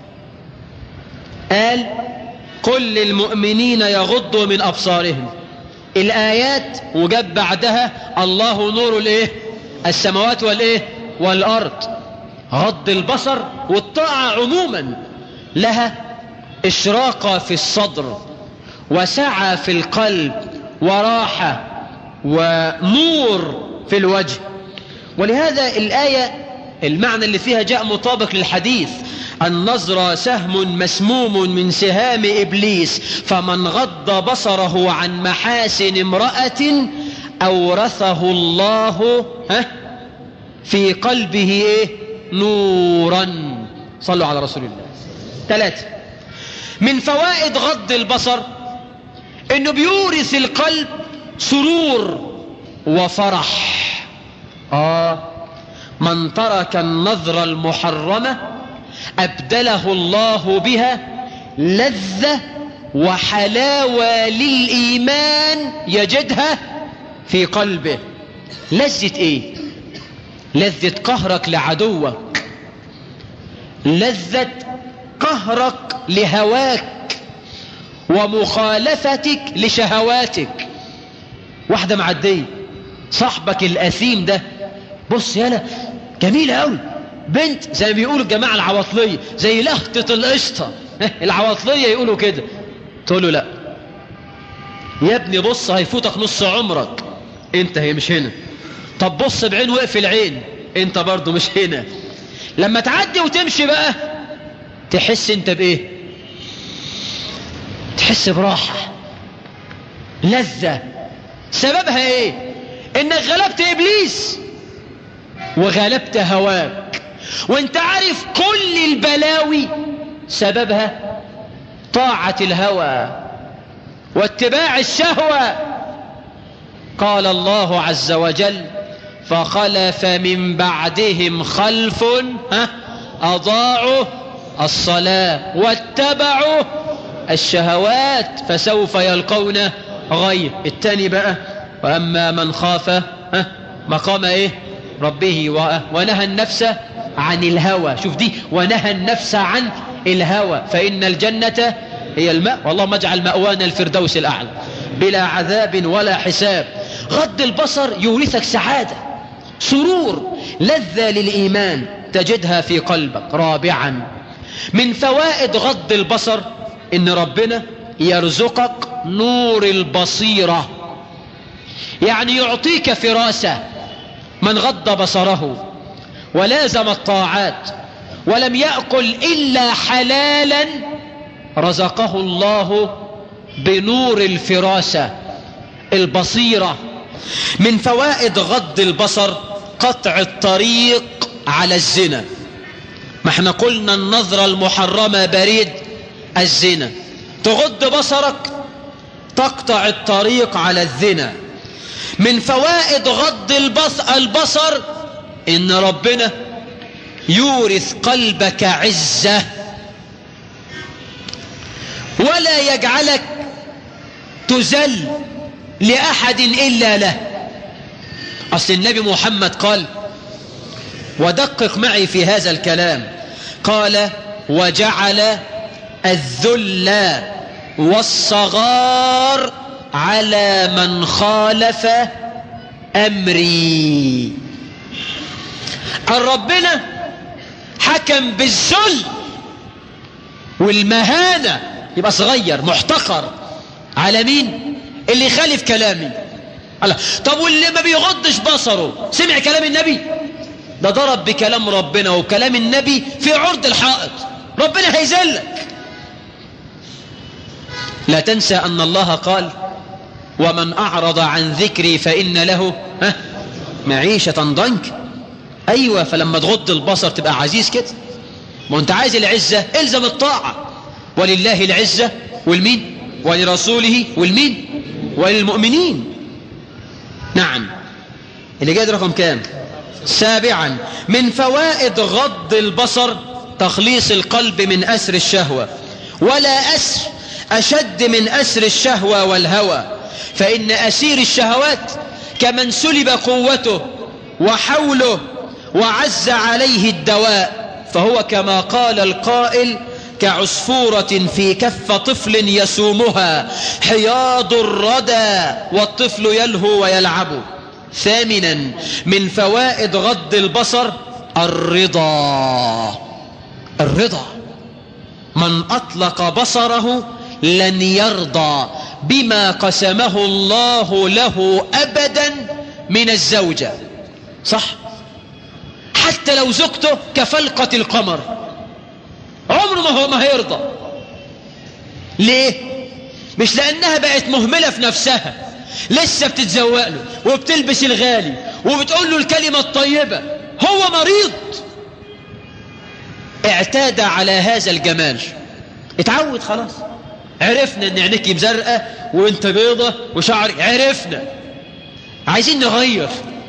قال قل للمؤمنين يغضوا من أبصارهم الآيات وجاب بعدها الله نور الايه السماوات والايه والأرض غض البصر والطاعة عموما لها إشراقة في الصدر وسعة في القلب وراحة ونور في الوجه ولهذا الآية المعنى اللي فيها جاء مطابق للحديث النظر سهم مسموم من سهام إبليس فمن غض بصره عن محاسن امرأة أورثه الله ها في قلبه إيه نورا صلوا على رسول الله ثلاثة من فوائد غض البصر انه بيورث القلب سرور وفرح آه من ترك النظر المحرمة أبدله الله بها لذة وحلاوة للإيمان يجدها في قلبه لذة إيه لذة قهرك لعدوك لذة قهرك لهواك ومخالفتك لشهواتك واحدة معدية صاحبك الأثيم ده بص يالا جميلة قوي بنت زي ما بيقولوا الجماعة العواطلية زي لهطة القشطة العواطلية يقولوا كده تقول له لا يا ابني بص هيفوتك نص عمرك انت هي مش هنا طب بص بعين وقف العين انت برضو مش هنا لما تعدي وتمشي بقى تحس انت بايه تحس براحة لذة سببها ايه انك غلبت ابليس وغلبت هواك وانت عارف كل البلاوي سببها طاعة الهوى واتباع الشهوة قال الله عز وجل فخلف من بعدهم خلف ها أضاعوا الصلاة واتبعوا الشهوات فسوف يلقون غير التاني بقى وأما من خاف ها مقام ايه ربه ونهى النفس عن الهوى شوف دي ونهى النفس عن الهوى فإن الجنة هي الماء والله اجعل مأوانا الفردوس الأعلى بلا عذاب ولا حساب غض البصر يورثك سعادة سرور لذة للإيمان تجدها في قلبك رابعا من فوائد غض البصر إن ربنا يرزقك نور البصيرة يعني يعطيك فراسة من غض بصره ولازم الطاعات ولم يأكل إلا حلالا رزقه الله بنور الفراسة البصيرة من فوائد غض البصر قطع الطريق على الزنا ما احنا قلنا النظرة المحرمة بريد الزنا تغض بصرك تقطع الطريق على الزنا من فوائد غض البصر ان ربنا يورث قلبك عزة ولا يجعلك تزل لأحد إلا له أصل النبي محمد قال ودقق معي في هذا الكلام قال وجعل الذل والصغار على من خالف أمري عن ربنا حكم بالذل والمهانة يبقى صغير محتقر على مين اللي يخالف كلامي الله طب واللي ما بيغضش بصره سمع كلام النبي ده ضرب بكلام ربنا وكلام النبي في عرض الحائط ربنا هيذلك لا تنسى أن الله قال ومن أعرض عن ذكري فإن له ها معيشة ضنك أيوة فلما تغض البصر تبقى عزيز كده ما أنت عايز العزة الزم الطاعة ولله العزة والمين ولرسوله والمين وللمؤمنين نعم اللي جاي رقم كام سابعا من فوائد غض البصر تخليص القلب من أسر الشهوة ولا أسر أشد من أسر الشهوة والهوى فإن أسير الشهوات كمن سلب قوته وحوله وعز عليه الدواء فهو كما قال القائل كعصفورة في كف طفل يسومها حياض الردى والطفل يلهو ويلعب ثامنا من فوائد غض البصر الرضا الرضا من أطلق بصره لن يرضى بما قسمه الله له أبدا من الزوجة صح حتى لو زوجته كفلقة القمر عمره ما هو ما هيرضى ليه مش لأنها بقت مهملة في نفسها لسه بتتزوق له وبتلبس الغالي وبتقول له الكلمة الطيبة هو مريض اعتاد على هذا الجمال اتعود خلاص عرفنا ان عينيك مزرقة وانت بيضة وشعرك عرفنا عايزين نغير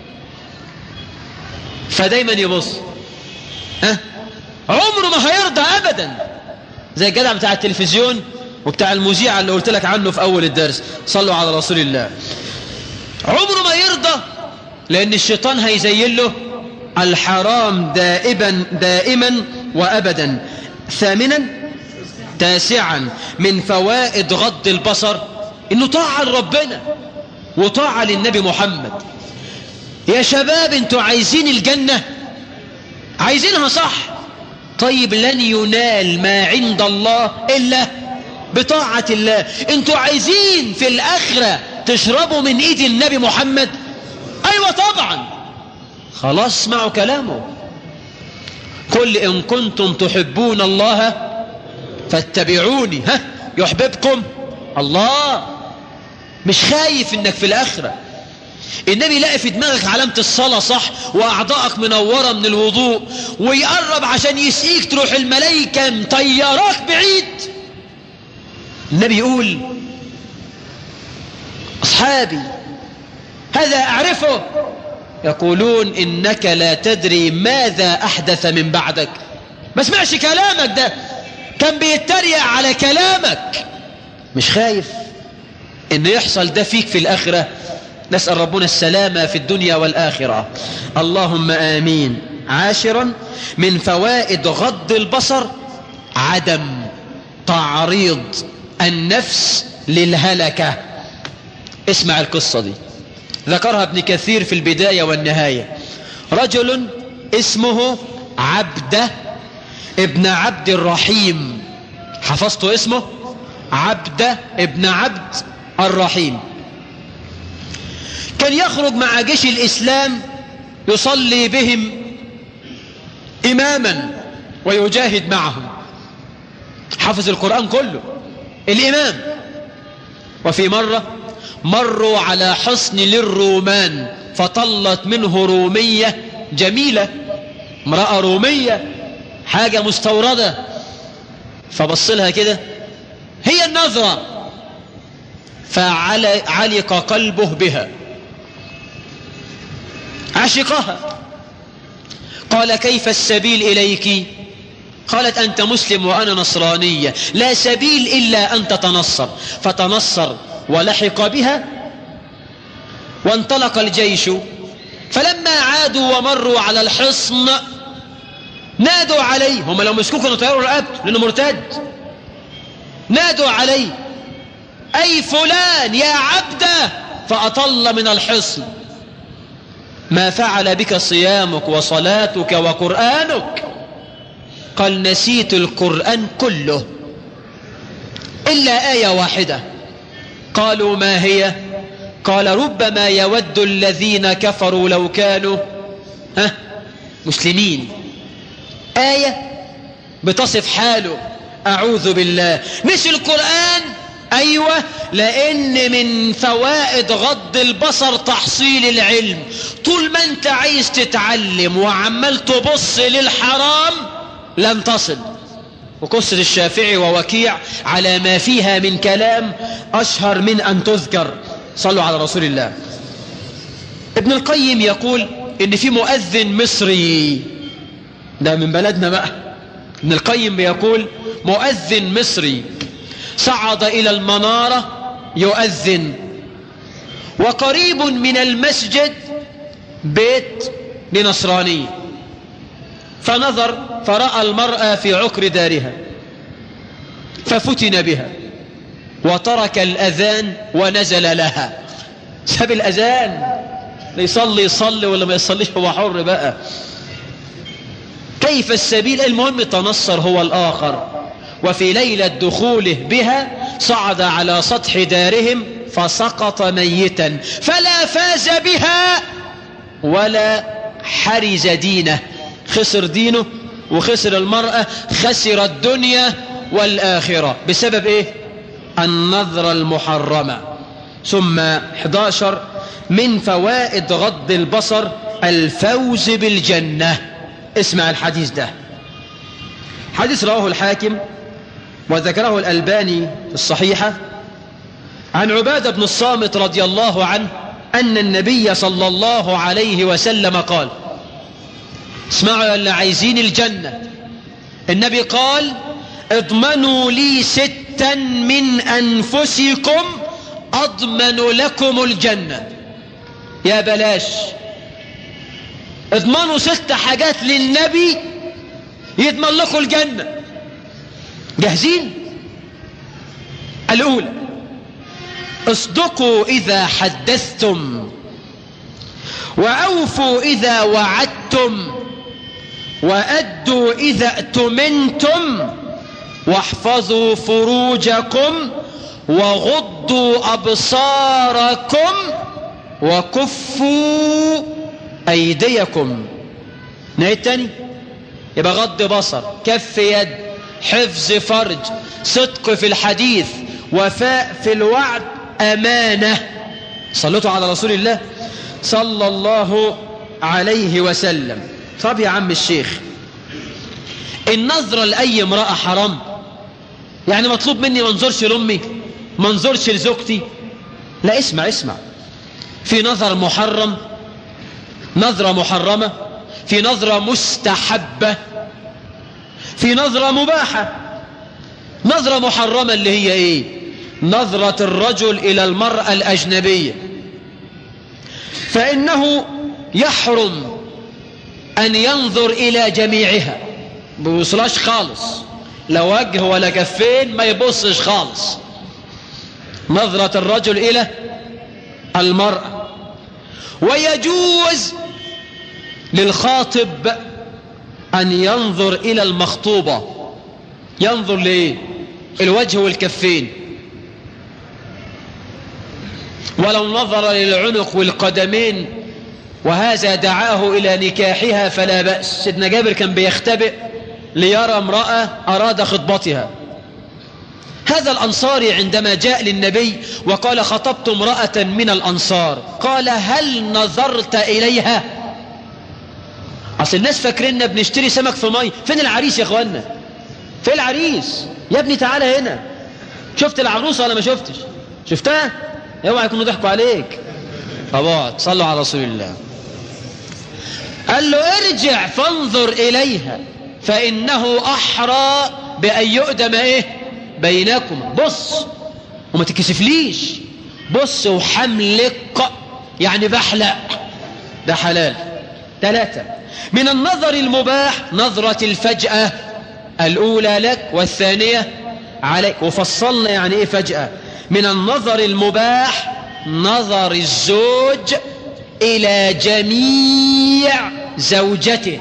فدايما يبص ها عمره ما هيرضى ابدا زي الجدع بتاع التلفزيون وبتاع المذيع اللي قلت لك عنه في اول الدرس صلوا على رسول الله عمره ما يرضى لان الشيطان هيزين له الحرام دائما دائما وابدا ثامنا تاسعا من فوائد غض البصر انه طاعة لربنا وطاعة للنبي محمد يا شباب انتوا عايزين الجنة عايزينها صح طيب لن ينال ما عند الله إلا بطاعة الله انتوا عايزين في الآخرة تشربوا من ايد النبي محمد ايوه طبعا خلاص اسمعوا كلامه قل ان كنتم تحبون الله فاتبعوني ها يحببكم الله مش خايف انك في الاخره النبي يلاقي في دماغك علامة الصلاة صح وأعضائك منورة من الوضوء ويقرب عشان يسقيك تروح الملائكة مطيراك بعيد النبي يقول أصحابي هذا أعرفه يقولون إنك لا تدري ماذا أحدث من بعدك ما سمعش كلامك ده كان بيتريق على كلامك مش خايف إن يحصل ده فيك في الآخرة نسأل ربنا السلامة في الدنيا والآخرة اللهم آمين عاشرا من فوائد غض البصر عدم تعريض النفس للهلكة اسمع القصة دي ذكرها ابن كثير في البداية والنهاية رجل اسمه عبده ابن عبد الرحيم حفظت اسمه عبده ابن عبد الرحيم كان يخرج مع جيش الإسلام يصلي بهم إماما ويجاهد معهم حفظ القرآن كله الإمام وفي مرة مروا على حصن للرومان فطلت منه رومية جميلة امرأة رومية حاجة مستوردة فبص لها كده هي النظرة فعلق قلبه بها عشقها قال كيف السبيل إليك قالت أنت مسلم وأنا نصرانية لا سبيل إلا أن تتنصر فتنصر ولحق بها وانطلق الجيش فلما عادوا ومروا على الحصن نادوا عليه هم لو مسكوه كانوا طيروا رقبته لأنه مرتد نادوا عليه أي فلان يا عبده فأطل من الحصن ما فعل بك صيامك وصلاتك وقرآنك قال نسيت القرآن كله إلا آية واحدة قالوا ما هي قال ربما يود الذين كفروا لو كانوا ها مسلمين آية بتصف حاله أعوذ بالله مش القرآن أيوة لأن من فوائد غض البصر تحصيل العلم طول ما أنت عايز تتعلم وعمال تبص للحرام لن تصل وقصة الشافعي ووكيع على ما فيها من كلام أشهر من أن تذكر صلوا على رسول الله ابن القيم يقول إن في مؤذن مصري ده من بلدنا بقى ابن القيم بيقول مؤذن مصري صعد إلى المنارة يؤذن وقريب من المسجد بيت لنصراني فنظر فرأى المرأة في عقر دارها ففتن بها وترك الأذان ونزل لها ساب الأذان يصلي يصلي ولا ما يصليش هو حر بقى كيف السبيل المهم تنصر هو الآخر وفي ليلة دخوله بها صعد على سطح دارهم فسقط ميتا فلا فاز بها ولا حرز دينه خسر دينه وخسر المرأة خسر الدنيا والآخرة بسبب ايه النظرة المحرمة ثم 11 من فوائد غض البصر الفوز بالجنة اسمع الحديث ده حديث رواه الحاكم وذكره الألباني في الصحيحة عن عبادة بن الصامت رضي الله عنه أن النبي صلى الله عليه وسلم قال اسمعوا اللي عايزين الجنة النبي قال اضمنوا لي ستا من أنفسكم أضمن لكم الجنة يا بلاش اضمنوا ست حاجات للنبي يضمن لكم الجنة جاهزين الأولى اصدقوا إذا حدثتم وأوفوا إذا وعدتم وأدوا إذا ائتمنتم واحفظوا فروجكم وغضوا أبصاركم وكفوا أيديكم نهاية تاني يبقى غض بصر كف يد حفظ فرج صدق في الحديث وفاء في الوعد أمانة صلتوا على رسول الله صلى الله عليه وسلم طب يا عم الشيخ النظرة لأي امرأة حرام يعني مطلوب مني ما انظرش لأمي ما انظرش لزوجتي لا اسمع اسمع في نظر محرم نظرة محرمة في نظرة مستحبة في نظرة مباحة نظرة محرمة اللي هي ايه نظرة الرجل الى المرأة الاجنبية فانه يحرم ان ينظر الى جميعها بيوصلاش خالص لا وجه ولا كفين ما يبصش خالص نظرة الرجل الى المرأة ويجوز للخاطب أن ينظر إلى المخطوبة ينظر ليه الوجه والكفين ولو نظر للعنق والقدمين وهذا دعاه إلى نكاحها فلا بأس سيدنا جابر كان بيختبئ ليرى امرأة أراد خطبتها هذا الأنصاري عندما جاء للنبي وقال خطبت امرأة من الأنصار قال هل نظرت إليها أصل الناس فاكريننا بنشتري سمك في مي فين العريس يا اخوانا فين العريس يا ابني تعالى هنا شفت العروسة ولا ما شفتش شفتها اوعى يكونوا ضحكوا عليك طبعا صلوا على رسول الله قال له ارجع فانظر إليها فإنه أحرى بأن يؤدم إيه بينكم بص وما تكسفليش بص وحملق يعني بحلق ده حلال ثلاثة من النظر المباح نظرة الفجأة الأولى لك والثانية عليك وفصلنا يعني إيه فجأة من النظر المباح نظر الزوج إلى جميع زوجته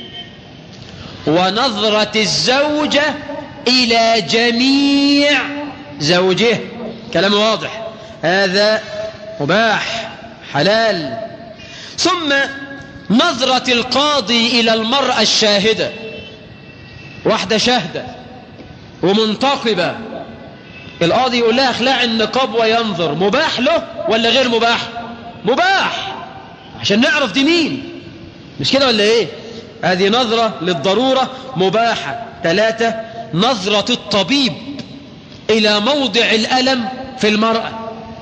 ونظرة الزوجة إلى جميع زوجه كلام واضح هذا مباح حلال ثم نظرة القاضي إلى المرأة الشاهدة واحدة شاهدة ومنتقبة القاضي يقول لها اخلع النقاب وينظر مباح له ولا غير مباح مباح عشان نعرف دي مين مش كده ولا ايه هذه نظرة للضرورة مباحة ثلاثة نظرة الطبيب إلى موضع الألم في المرأة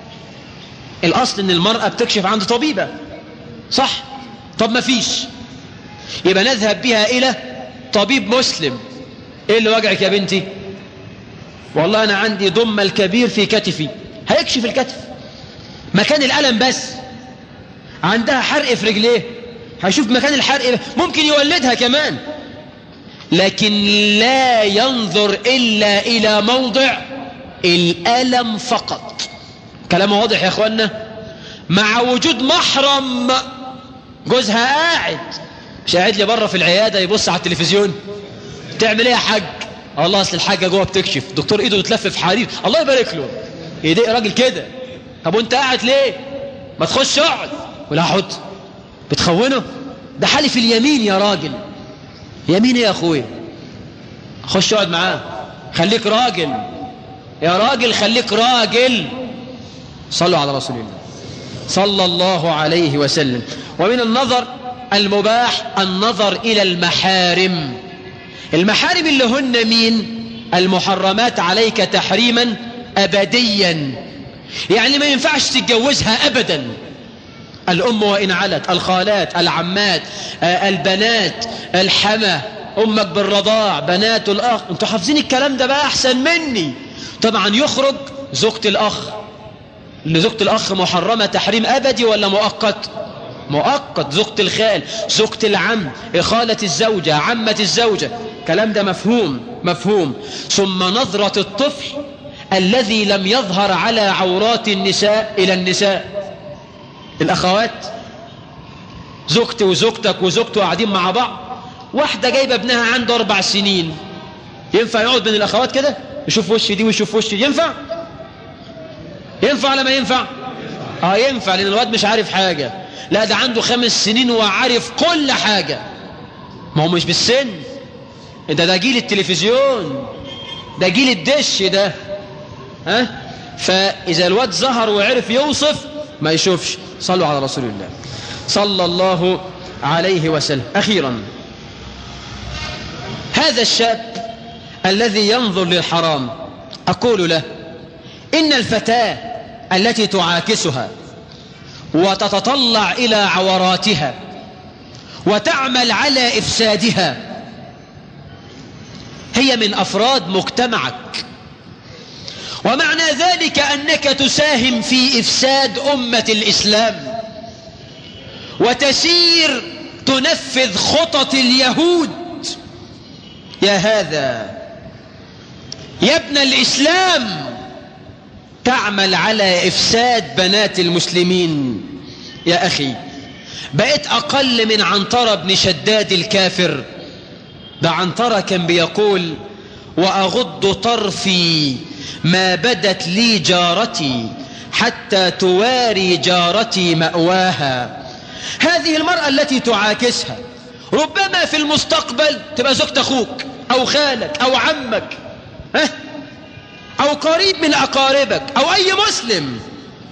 الأصل أن المرأة بتكشف عند طبيبة صح طب ما فيش يبقى نذهب بها إلى طبيب مسلم إيه اللي وجعك يا بنتي والله أنا عندي ضم الكبير في كتفي هيكشف الكتف مكان الألم بس عندها حرق في رجليه هيشوف مكان الحرق ممكن يولدها كمان لكن لا ينظر إلا إلى موضع الألم فقط كلام واضح يا أخوانا مع وجود محرم جوزها قاعد مش قاعد لي بره في العيادة يبص على التلفزيون تعمل ايه يا حاج الله اصل الحاجة جوه بتكشف دكتور ايده تلف في حرير الله يبارك له ايديه راجل كده طب وانت قاعد ليه ما تخش اقعد ولا اقعد بتخونه ده حلف اليمين يا راجل يمين ايه يا اخويا خش اقعد معاه خليك راجل يا راجل خليك راجل صلوا على رسول الله صلى الله عليه وسلم ومن النظر المباح النظر إلى المحارم المحارم اللي هن مين المحرمات عليك تحريما أبديا يعني ما ينفعش تتجوزها أبدا الأم وإن علت الخالات العمات البنات الحمى أمك بالرضاع بنات الأخ أنتوا حافظين الكلام ده بقى أحسن مني طبعا يخرج زوجة الأخ اللي زوجة الأخ محرمة تحريم أبدي ولا مؤقت مؤقت زوجة الخال زوجة العم خالة الزوجة عمة الزوجة كلام ده مفهوم مفهوم ثم نظرة الطفل الذي لم يظهر على عورات النساء إلى النساء الأخوات زوجتي وزوجتك وزوجته قاعدين مع بعض واحدة جايبة ابنها عنده أربع سنين ينفع يقعد بين الأخوات كده يشوف وش دي ويشوف وش دي ينفع ينفع ولا ما ينفع اه ينفع لان الواد مش عارف حاجة لا ده عنده خمس سنين وعارف كل حاجة ما هو مش بالسن ده ده جيل التلفزيون ده جيل الدش ده ها فإذا الواد ظهر وعرف يوصف ما يشوفش صلوا على رسول الله صلى الله عليه وسلم أخيرا هذا الشاب الذي ينظر للحرام أقول له إن الفتاة التي تعاكسها وتتطلع إلى عوراتها وتعمل على إفسادها هي من أفراد مجتمعك ومعنى ذلك أنك تساهم في إفساد أمة الإسلام وتسير تنفذ خطط اليهود يا هذا يا ابن الإسلام تعمل على إفساد بنات المسلمين يا أخي بقيت أقل من عنترة بن شداد الكافر ده عنترة كان بيقول وأغض طرفي ما بدت لي جارتي حتى تواري جارتي مأواها هذه المرأة التي تعاكسها ربما في المستقبل تبقى زوجة أخوك أو خالك أو عمك ها أو قريب من أقاربك أو أي مسلم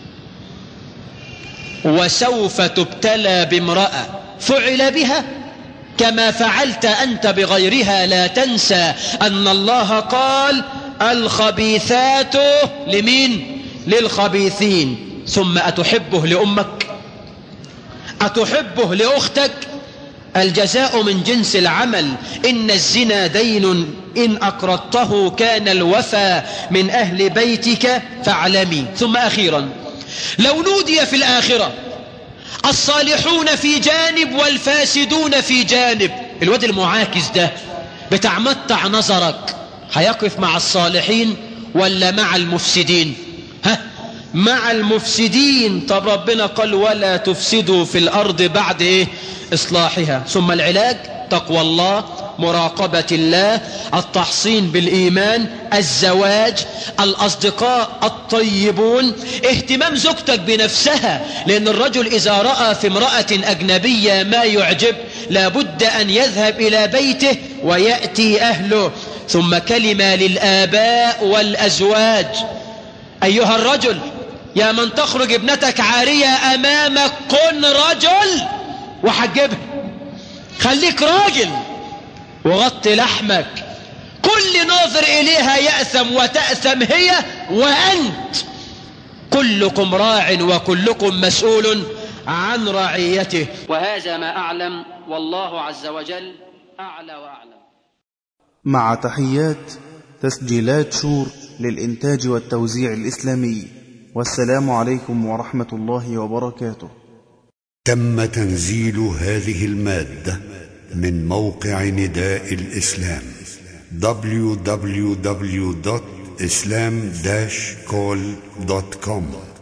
وسوف تبتلى بامرأة فعل بها كما فعلت أنت بغيرها لا تنسى أن الله قال الخبيثات لمين للخبيثين ثم أتحبه لأمك أتحبه لأختك الجزاء من جنس العمل إن الزنا دين إن أقرضته كان الوفى من أهل بيتك فاعلمي ثم أخيرا لو نودي في الآخرة الصالحون في جانب والفاسدون في جانب الواد المعاكس ده بتعمتع نظرك هيقف مع الصالحين ولا مع المفسدين ها مع المفسدين طب ربنا قال ولا تفسدوا في الأرض بعد إيه إصلاحها ثم العلاج تقوى الله مراقبة الله التحصين بالإيمان الزواج الأصدقاء الطيبون اهتمام زوجتك بنفسها لأن الرجل إذا رأى في امرأة أجنبية ما يعجب لابد أن يذهب إلى بيته ويأتي أهله ثم كلمة للآباء والأزواج أيها الرجل يا من تخرج ابنتك عارية أمامك كن رجل وحجبها خليك راجل وغطي لحمك كل ناظر إليها يأثم وتأثم هي وأنت كلكم راع وكلكم مسؤول عن رعيته وهذا ما أعلم والله عز وجل أعلى وأعلم مع تحيات تسجيلات شور للإنتاج والتوزيع الإسلامي والسلام عليكم ورحمة الله وبركاته تم تنزيل هذه المادة من موقع نداء الإسلام www.islam-call.com